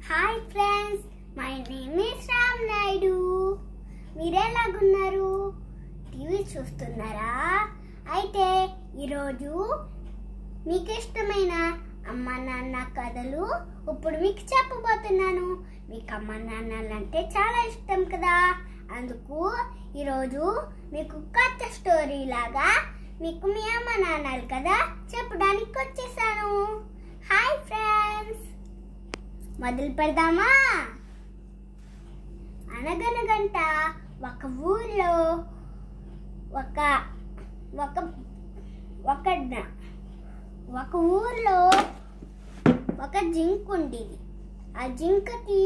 hi friends my name is Ram Naidu మీరెలాగున్నారు TV చూస్తున్నారా అయితే ఈరోజు మీకు ఇష్టమైన అమ్మ నాన్న కథలు ఇప్పుడు మీకు చెప్పబోతున్నాను మీకు అమ్మ నాన్నలు అంటే చాలా ఇష్టం కదా అందుకు ఈరోజు మీకు కొత్త స్టోరీ లాగా మీకు మీ అమ్మ నాన్నలు కదా చెప్పడానికి వచ్చేసాను హాయ్ ఫ్రెండ్స్ మొదలు పెడదామా అనగనగంట ఒక ఊర్లో ఒక ఒక ఒక డ- ఒక ఊర్లో ఒక జింక్ ఉండేది ఆ జింకకి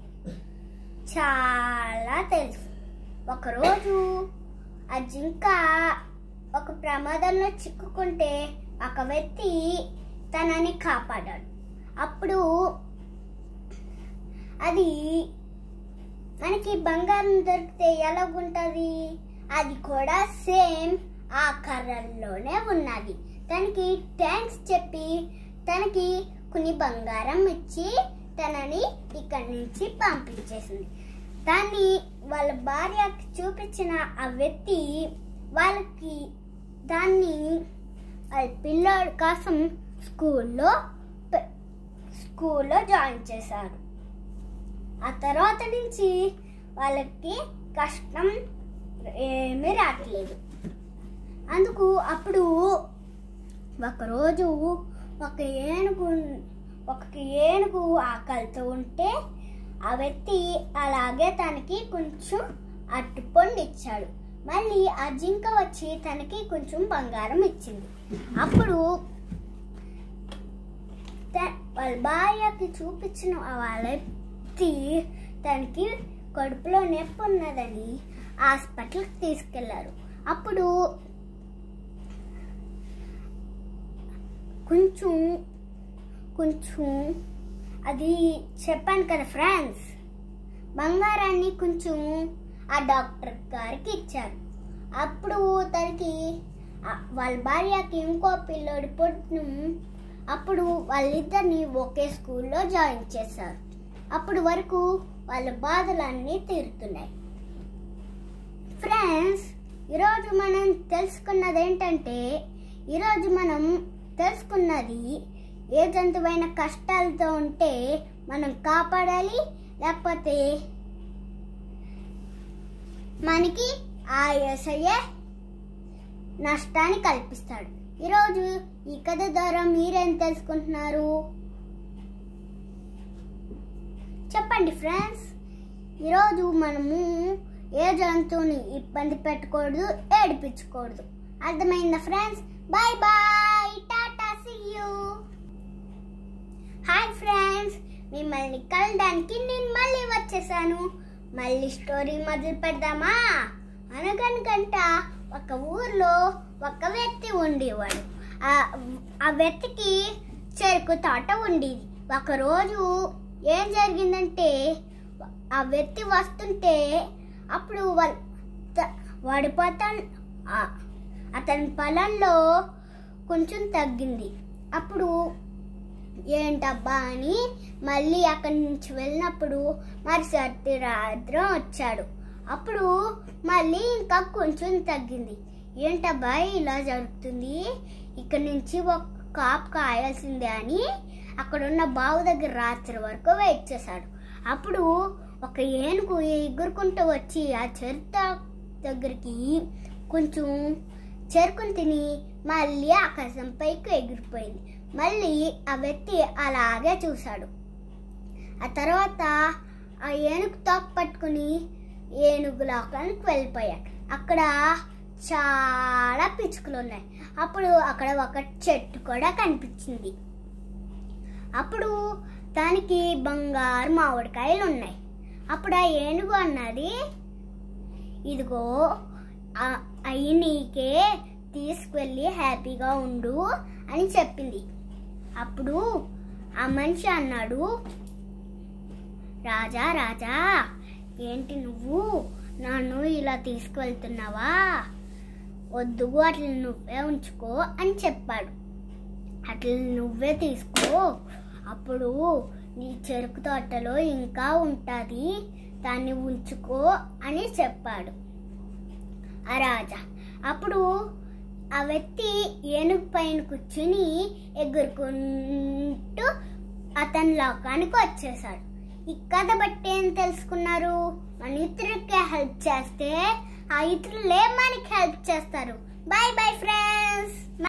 చాలా తెలుసు ఒకరోజు ఆ జింక ఒక ప్రమాదంలో చిక్కుకుంటే ఒక వ్యక్తి తనని కాపాడాడు అప్పుడు అది మనకి బంగారం దొరికితే ఎలాగుంటుంది అది కూడా సేమ్ ఆ కర్రల్లోనే ఉన్నది తనకి థ్యాంక్స్ చెప్పి తనకి కొన్ని బంగారం ఇచ్చి తనని ఇక్కడి నుంచి పంపించేసింది దాన్ని వాళ్ళ భార్యకి చూపించిన ఆ వ్యక్తి వాళ్ళకి దాన్ని వాళ్ళ పిల్లోడి కోసం స్కూల్లో పె- స్కూల్లో జాయిన్ చేశారు ఆ తర్వాత నుంచి వాళ్ళకి కష్టం ఏమీ రావట్లేదు అందుకు అప్పుడు ఒకరోజు ఒక ఏనుగు ఒక ఏనుగు ఆకలితో ఉంటే ఆ వ్యక్తి అలాగే తనకి కొంచెం అట్టుపండు ఇచ్చాడు మళ్ళీ ఆ జింక వచ్చి తనకి కొంచెం బంగారం ఇచ్చింది అప్పుడు త- వాళ్ళ భార్యకి చూపించిన వాళ్ళ వ్యక్తి తనకి కడుపులో నొప్పి ఉన్నదని హాస్పిటల్కి తీసుకెళ్లారు అప్పుడు కొంచెం కొంచెం అది చెప్పాను కదా ఫ్రెండ్స్ బంగారాన్ని కొంచెం ఆ డాక్టర్ గారికి ఇచ్చారు అప్పుడు తనకి ఆ- వాళ్ళ భార్యకి ఇంకో పిల్లోడి పుట్టిన అప్పుడు వాళ్ళిద్దరిని ఒకే స్కూల్లో జాయిన్ చేశారు అప్పుడు వరకు వాళ్ళ బాధలన్నీ తీరుతున్నాయి ఫ్రెండ్స్ ఈరోజు మనం తెలుసుకున్నది ఏంటంటే ఈరోజు మనం తెలుసుకున్నది ఏ జంతువైన కష్టాలతో ఉంటే మనం కాపాడాలి లేకపోతే మనకి ఆ ఏసయ్యే నష్టాన్ని కల్పిస్తాడు ఈరోజు ఈ కథ ద్వారా మీరేం తెలుసుకుంటున్నారు చెప్పండి ఫ్రెండ్స్ ఈరోజు మనము ఏ జంతువుని ఇబ్బంది పెట్టకూడదు ఏడిపించకూడదు అర్థమైందా friends bye bye tata see you hi friends మిమ్మల్ని కలడానికి నేను మళ్ళీ వచ్చేసాను మళ్ళీ స్టోరీ మొదలు పెడదామా అనగనగంట ఒక ఊర్లో ఒక వ్యక్తి ఉండేవాడు ఆ ఆ వ్యక్తికి చెరుకు తోట ఉండేది ఒకరోజు ఏం జరిగిందంటే ఆ వ్యక్తి వస్తుంటే అప్పుడు వాళ్ళ త- వాడి పొలం ఆ- అతని పొలంలో కొంచెం తగ్గింది అప్పుడు ఏంటబ్బా అని మళ్ళీ అక్కడి నుంచి వెళ్ళినప్పుడు మరుసటి రాత్రం వచ్చాడు అప్పుడు మళ్ళీ ఇంకా కొంచెం తగ్గింది ఏంటబ్బా ఇలా జరుగుతుంది ఇక్కడ నుంచి ఒక కాపు కాయాల్సిందే అని అక్కడ ఉన్న బావు దగ్గర రాత్రి వరకు వెయిట్ చేశాడు అప్పుడు ఒక ఏనుగు ఎగురుకుంటూ వచ్చి ఆ చెరుత దగ్గరికి కొంచెం చెరుకుని తిని మళ్ళీ ఆకాశం పైకి ఎగిరిపోయింది మళ్ళీ ఆ వ్యక్తి అలాగే చూశాడు ఆ తర్వాత ఆ ఏనుగు తోక పట్టుకుని ఏనుగు లోకానికి వెళ్ళిపోయాడు అక్కడ చాలా పిచ్చుకలు ఉన్నాయి అప్పుడు అక్కడ ఒక చెట్టు కూడా కనిపించింది అప్పుడు దానికి బంగారు మామిడికాయలు ఉన్నాయి అప్పుడు ఆ ఏనుగు అన్నది ఇదిగో ఆ- అవి నీకే తీసుకువెళ్ళి హ్యాపీగా ఉండు అని చెప్పింది అప్పుడు ఆ మనిషి అన్నాడు రాజా రాజా ఏంటి నువ్వు నన్ను ఇలా తీసుకువెళ్తున్నావా వద్దు అట్లా నువ్వే ఉంచుకో అని చెప్పాడు అట్లా నువ్వే తీసుకో అప్పుడు నీ చెరుకు తోటలో ఇంకా ఉంటుంది దాన్ని ఉంచుకో అని చెప్పాడు ఆ రాజా అప్పుడు ఆ వ్యక్తి ఏనుగు పైన కూర్చుని ఎగురుకుంటూ అతని లోకానికి వచ్చేసాడు ఈ కథ బట్టి ఏం తెలుసుకున్నారు మన ఇతరులకి హెల్ప్ చేస్తే ఆ ఇతరులే మనకి హెల్ప్ చేస్తారు బాయ్ బాయ్ ఫ్రెండ్స్